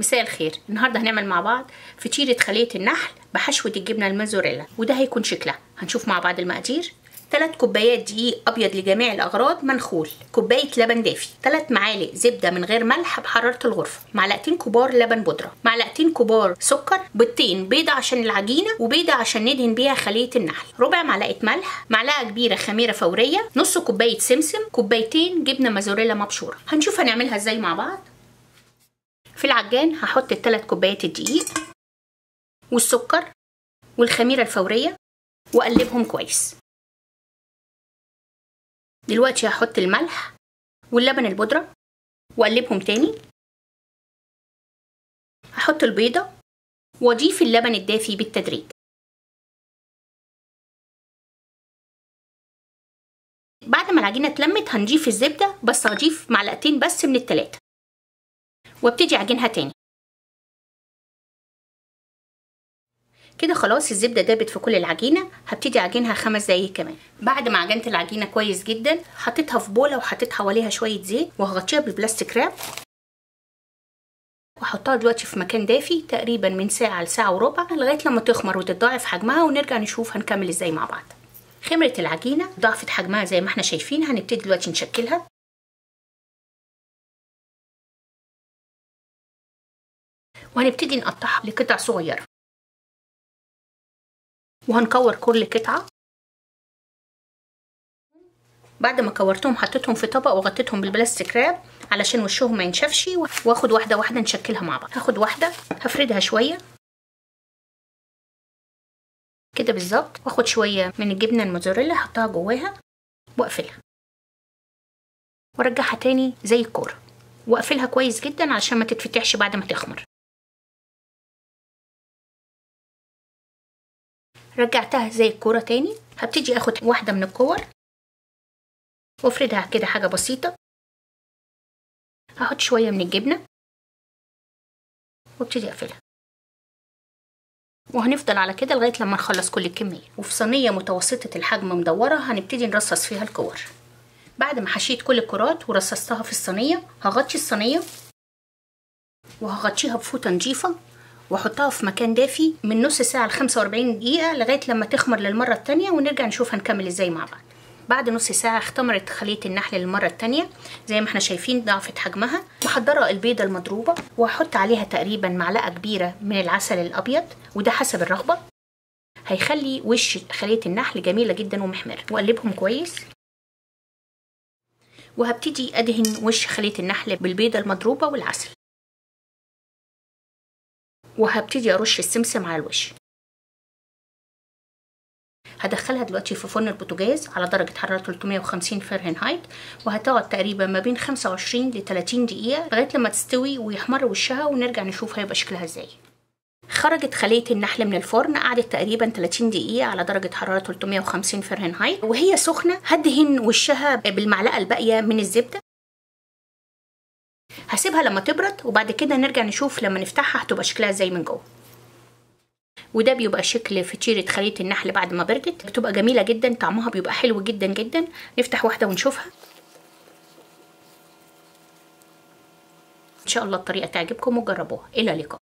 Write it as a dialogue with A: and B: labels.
A: مساء الخير النهارده هنعمل مع بعض فطيره خليه النحل بحشوه الجبنه الموزاريلا وده هيكون شكلها هنشوف مع بعض المقادير 3 كوبايات دقيق ابيض لجميع الاغراض منخول كوبايه لبن دافي 3 معالق زبده من غير ملح بحراره الغرفه معلقتين كبار لبن بودره معلقتين كبار سكر بيضتين بيضه عشان العجينه وبيضه عشان ندهن بيها خليه النحل ربع معلقه ملح معلقه كبيره خميره فوريه نص كوبايه سمسم كوبايتين جبنه موزاريلا مبشوره هنشوف هنعملها ازاي مع بعض في العجان هحط الثلاث كوبايات الدقيق والسكر والخميره الفوريه واقلبهم كويس دلوقتي هحط الملح واللبن البودرة واقلبهم تاني هحط البيضة واضيف اللبن الدافي بالتدريج بعد ما العجينة اتلمت هنضيف الزبدة بس هضيف معلقتين بس من التلاتة وابتدي اعجنها تاني كده خلاص الزبده دابت في كل العجينه هبتدي اعجنها خمس دقايق كمان بعد ما عجنت العجينه كويس جدا حطيتها في بوله وحطيت حواليها شويه زيت وهغطيها بالبلاستيك راب واحطها دلوقتي في مكان دافي تقريبا من ساعه لساعه وربع لغايه لما تخمر وتتضاعف حجمها ونرجع نشوف هنكمل ازاي مع بعض خمرت العجينه ضعفت حجمها زي ما احنا شايفين هنبتدي دلوقتي نشكلها وهنبتدي نقطعها لقطع صغيره وهنكور كل قطعة بعد ما كورتهم حطيتهم في طبق وغطيتهم بالبلاستيك راب علشان وشهم ما ينشفش واخد واحدة واحدة نشكلها مع بعض هاخد واحدة هفردها شوية كده بالظبط واخد شوية من الجبنة الموزاريلا احطها جواها واقفلها وارجعها تاني زي الكورة واقفلها كويس جدا علشان ما تتفتحش بعد ما تخمر رجعتها زي الكورة تاني هبتدي اخد واحدة من الكور وافردها كده حاجة بسيطة هحط شوية من الجبنة وابتدي اقفلها وهنفضل على كده لغاية لما نخلص كل الكمية وفي صينية متوسطة الحجم مدورة هنبتدي نرصص فيها الكور بعد ما حشيت كل الكرات ورصصتها في الصينية هغطي الصينية وهغطيها بفوطة نضيفة واحطها في مكان دافي من نص ساعة ل 45 دقيقة لغاية لما تخمر للمرة التانية ونرجع نشوف هنكمل ازاي مع بعض بعد نص ساعة اختمرت خلية النحل للمرة التانية زي ما احنا شايفين ضعفت حجمها محضرة البيضة المضروبة وهحط عليها تقريبا معلقة كبيرة من العسل الأبيض وده حسب الرغبة هيخلي وش خلية النحل جميلة جدا ومحمرة وأقلبهم كويس وهبتدي أدهن وش خلية النحل بالبيضة المضروبة والعسل وهبتدي ارش السمسم على الوش هدخلها دلوقتي في فرن البوتاجاز على درجة حرارة 350 فahrenheit وهتقعد تقريبا ما بين 25 ل 30 دقيقة لغاية لما تستوي ويحمر وشها ونرجع نشوف هيبقى شكلها ازاي خرجت خلية النحل من الفرن قعدت تقريبا 30 دقيقة على درجة حرارة 350 فahrenheit وهي سخنة هدهن وشها بالمعلقة الباقية من الزبدة هسيبها لما تبرد وبعد كده نرجع نشوف لما نفتحها هتبقى شكلها ازاي من جوه وده بيبقى شكل فطيرة خلية النحل بعد ما بردت بتبقى جميلة جدا طعمها بيبقى حلو جدا جدا نفتح واحدة ونشوفها ان شاء الله الطريقة تعجبكم وجربوها الى اللقاء